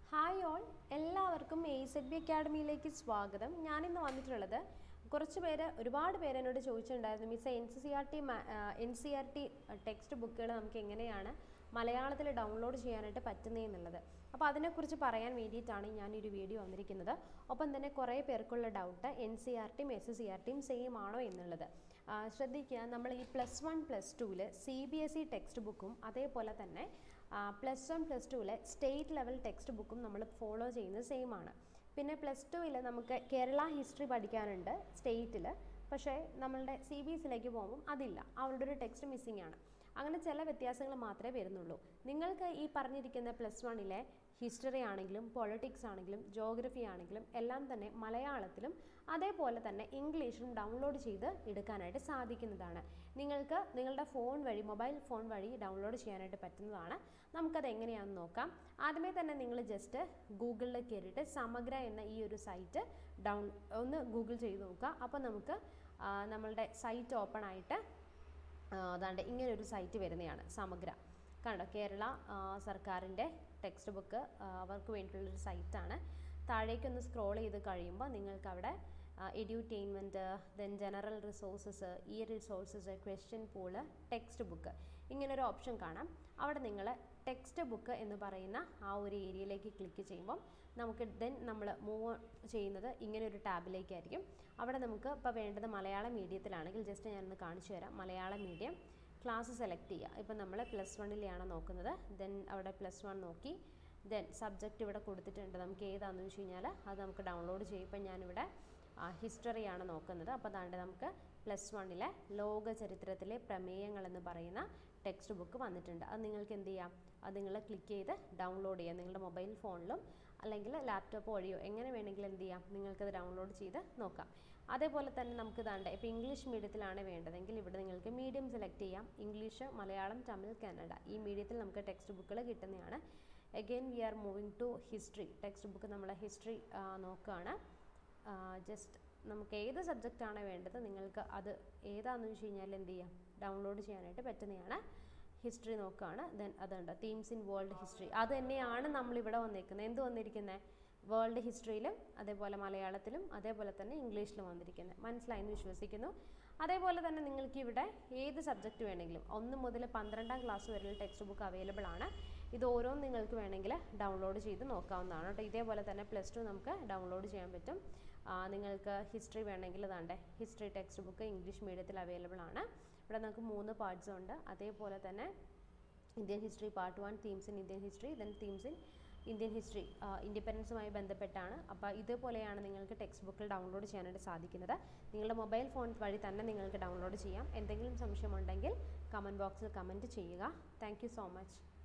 hi all എല്ലാവർക്കും A Z B അക്കാഡമിയിലേക്ക് സ്വാഗതം ഞാനിന്ന് വന്നിട്ടുള്ളത് കുറച്ച് പേര് ഒരുപാട് പേര് എന്നോട് ചോദിച്ചിട്ടുണ്ടായിരുന്നു miss N C R T N C R T text ബുക്കുകൾ നമുക്ക് എങ്ങനെയാണ് മലയാളത്തിൽ ഡൗൺലോഡ് ചെയ്യാനായിട്ട് പറ്റുന്നതെന്നുള്ളത് അപ്പോൾ അതിനെക്കുറിച്ച് പറയാൻ വേണ്ടിയിട്ടാണ് ഞാൻ ഈ ഒരു വീഡിയോ വന്നിരിക്കുന്നത് ഒപ്പം തന്നെ കുറേ പേർക്കുള്ള ഡൗട്ട് എൻ സി ആർ ടിയും എസ് സി ആർ ടിയും സെയിം ആണോ എന്നുള്ളത് ആ, ശ്രദ്ധിക്കുക നമ്മൾ ഈ പ്ലസ് വൺ പ്ലസ് ടുവിൽ C B S E text ബുക്കും അതേപോലെ തന്നെ പ്ലസ് വൺ പ്ലസ് ടുവിലെ സ്റ്റേറ്റ് ലെവൽ ടെക്സ്റ്റ് ബുക്കും നമ്മൾ ഫോളോ ചെയ്യുന്നത് സെയിം ആണ് പിന്നെ പ്ലസ് ടുവിൽ നമുക്ക് കേരള ഹിസ്റ്ററി പഠിക്കാനുണ്ട് സ്റ്റേറ്റിൽ പക്ഷേ നമ്മളുടെ സി ബി എസിലേക്ക് പോകുമ്പം അതില്ല അവളുടെ ഒരു ടെക്സ്റ്റ് മിസ്സിംഗ് ആണ് അങ്ങനെ ചില വ്യത്യാസങ്ങൾ മാത്രമേ വരുന്നുള്ളൂ നിങ്ങൾക്ക് ഈ പറഞ്ഞിരിക്കുന്ന പ്ലസ് വണ്ണിലെ ഹിസ്റ്ററി ആണെങ്കിലും പൊളിറ്റിക്സ് ആണെങ്കിലും ജോഗ്രഫി ആണെങ്കിലും എല്ലാം തന്നെ മലയാളത്തിലും അതേപോലെ തന്നെ ഇംഗ്ലീഷിലും ഡൗൺലോഡ് ചെയ്ത് എടുക്കാനായിട്ട് സാധിക്കുന്നതാണ് നിങ്ങൾക്ക് നിങ്ങളുടെ ഫോൺ വഴി മൊബൈൽ ഫോൺ വഴി ഡൗൺലോഡ് ചെയ്യാനായിട്ട് പറ്റുന്നതാണ് നമുക്കത് എങ്ങനെയാണെന്ന് നോക്കാം ആദ്യമേ തന്നെ നിങ്ങൾ ജസ്റ്റ് ഗൂഗിളിൽ കയറിയിട്ട് സമഗ്ര എന്ന ഈ ഒരു സൈറ്റ് ഡൗൺ ഒന്ന് ഗൂഗിൾ ചെയ്ത് നോക്കുക അപ്പോൾ നമുക്ക് ആ, നമ്മളുടെ സൈറ്റ് ഓപ്പൺ ആയിട്ട് ആ, അതാണ്ട് ഇങ്ങനെ ഒരു സൈറ്റ് വരുന്നതാണ് സമഗ്ര കണ്ടോ കേരള ആ, സർക്കാരിൻ്റെ ടെക്സ്റ്റ് ബുക്ക് ആ, അവർക്ക് വേണ്ടിയിട്ടുള്ളൊരു സൈറ്റാണ് താഴേക്കൊന്ന് സ്ക്രോൾ ചെയ്ത് കഴിയുമ്പോൾ നിങ്ങൾക്ക് അവിടെ എഡ്യൂറ്റെയിൻമെൻറ്റ് ദെൻ ജനറൽ റിസോഴ്സസ് ഈ resources question pool text book ഇങ്ങനൊരു ഓപ്ഷൻ കാണാം അവിടെ നിങ്ങൾ ടെക്സ്റ്റ് ബുക്ക് എന്ന് പറയുന്ന ആ ഒരു ഏരിയയിലേക്ക് ക്ലിക്ക് ചെയ്യുമ്പം നമുക്ക് ദെൻ നമ്മൾ മൂവ് ചെയ്യുന്നത് ഇങ്ങനെ ഒരു ടാബിലേക്കായിരിക്കും അവിടെ നമുക്ക് ഇപ്പോൾ വേണ്ടത് മലയാളം മീഡിയത്തിലാണെങ്കിൽ ജസ്റ്റ് ഞാനൊന്ന് കാണിച്ചു തരാം മലയാളം മീഡിയം ക്ലാസ് സെലക്ട് ചെയ്യുക ഇപ്പം നമ്മൾ പ്ലസ് വണ്ണിലെയാണ് നോക്കുന്നത് ദെൻ അവിടെ പ്ലസ് വൺ നോക്കി ദെൻ സബ്ജക്റ്റ് ഇവിടെ കൊടുത്തിട്ടുണ്ട് നമുക്ക് ഏതാണെന്ന് വെച്ച് കഴിഞ്ഞാൽ അത് നമുക്ക് ഡൗൺലോഡ് ചെയ്യും ഇപ്പം ഞാനിവിടെ ഹിസ്റ്ററിയാണ് നോക്കുന്നത് അപ്പോൾ അതാണ്ട് നമുക്ക് പ്ലസ് വണ്ണിലെ ലോക ചരിത്രത്തിലെ പ്രമേയങ്ങൾ എന്ന് പറയുന്ന ടെക്സ്റ്റ് ബുക്ക് വന്നിട്ടുണ്ട് അത് നിങ്ങൾക്ക് എന്ത് ചെയ്യാം അത് നിങ്ങൾ ക്ലിക്ക് ചെയ്ത് ഡൗൺലോഡ് ചെയ്യാം നിങ്ങളുടെ മൊബൈൽ ഫോണിലും അല്ലെങ്കിൽ ലാപ്ടോപ്പ് വഴിയോ എങ്ങനെ വേണമെങ്കിലും എന്ത് ചെയ്യാം നിങ്ങൾക്കത് ഡൗൺലോഡ് ചെയ്ത് നോക്കാം അതേപോലെ തന്നെ നമുക്ക് ഇതാണ്ട് ഇപ്പോൾ ഇംഗ്ലീഷ് മീഡിയത്തിലാണ് വേണ്ടതെങ്കിൽ ഇവിടെ നിങ്ങൾക്ക് മീഡിയം സെലക്ട് ചെയ്യാം ഇംഗ്ലീഷ് മലയാളം തമിഴ് കന്നഡ ഈ മീഡിയത്തിൽ നമുക്ക് ടെക്സ്റ്റ് ബുക്കുകൾ കിട്ടുന്നതാണ് again we are moving to history text book നമ്മൾ ഹിസ്റ്ററി നോക്കുകയാണ് ജസ്റ്റ് നമുക്ക് ഏത് സബ്ജക്റ്റാണ് വേണ്ടത് നിങ്ങൾക്ക് അത് ഏതാണെന്ന് വെച്ച് കഴിഞ്ഞാൽ എന്ത് ചെയ്യാം ഡൗൺലോഡ് ചെയ്യാനായിട്ട് പറ്റുന്നതാണ് ഹിസ്റ്ററി നോക്കുകയാണ് ദെൻ അതുണ്ട് തീംസ് ഇൻ വേൾഡ് ഹിസ്റ്ററി അത് തന്നെയാണ് നമ്മളിവിടെ വന്നിരിക്കുന്നത് എന്ത് വന്നിരിക്കുന്നത് വേൾഡ് ഹിസ്റ്ററിയിലും അതേപോലെ മലയാളത്തിലും അതേപോലെ തന്നെ ഇംഗ്ലീഷിലും വന്നിരിക്കുന്നത് മനസ്സിലായെന്ന് വിശ്വസിക്കുന്നു അതേപോലെ തന്നെ നിങ്ങൾക്ക് ഇവിടെ ഏത് സബ്ജക്റ്റ് വേണമെങ്കിലും ഒന്ന് മുതൽ പന്ത്രണ്ടാം ക്ലാസ് വരെയുള്ള ടെക്സ്റ്റ് ബുക്ക് അവൈലബിൾ ആണ് ഇത് ഓരോന്നും നിങ്ങൾക്ക് വേണമെങ്കിൽ ഡൗൺലോഡ് ചെയ്ത് നോക്കാവുന്നതാണ് കേട്ടോ ഇതേപോലെ തന്നെ പ്ലസ് ടു നമുക്ക് ഡൗൺലോഡ് ചെയ്യാൻ പറ്റും ആ, നിങ്ങൾക്ക് ഹിസ്റ്ററി വേണമെങ്കിൽ ഇതാണ്ട് history text book English medium available ആണ് ഇവിടെ നമുക്ക് മൂന്ന് പാർട്സ് ഉണ്ട് അതേപോലെ തന്നെ Indian history part one themes in Indian history then themes in Indian history ഇൻഡിപെൻഡൻസുമായി ബന്ധപ്പെട്ടാണ് അപ്പോൾ ഇതേപോലെയാണ് നിങ്ങൾക്ക് ടെക്സ്റ്റ് ബുക്കിൽ ഡൗൺലോഡ് ചെയ്യാനായിട്ട് സാധിക്കുന്നത് നിങ്ങളുടെ മൊബൈൽ ഫോൺ വഴി തന്നെ നിങ്ങൾക്ക് ഡൗൺലോഡ് ചെയ്യാം എന്തെങ്കിലും സംശയമുണ്ടെങ്കിൽ കമൻറ്റ് ബോക്സിൽ കമൻറ്റ് ചെയ്യുക താങ്ക് സോ മച്ച്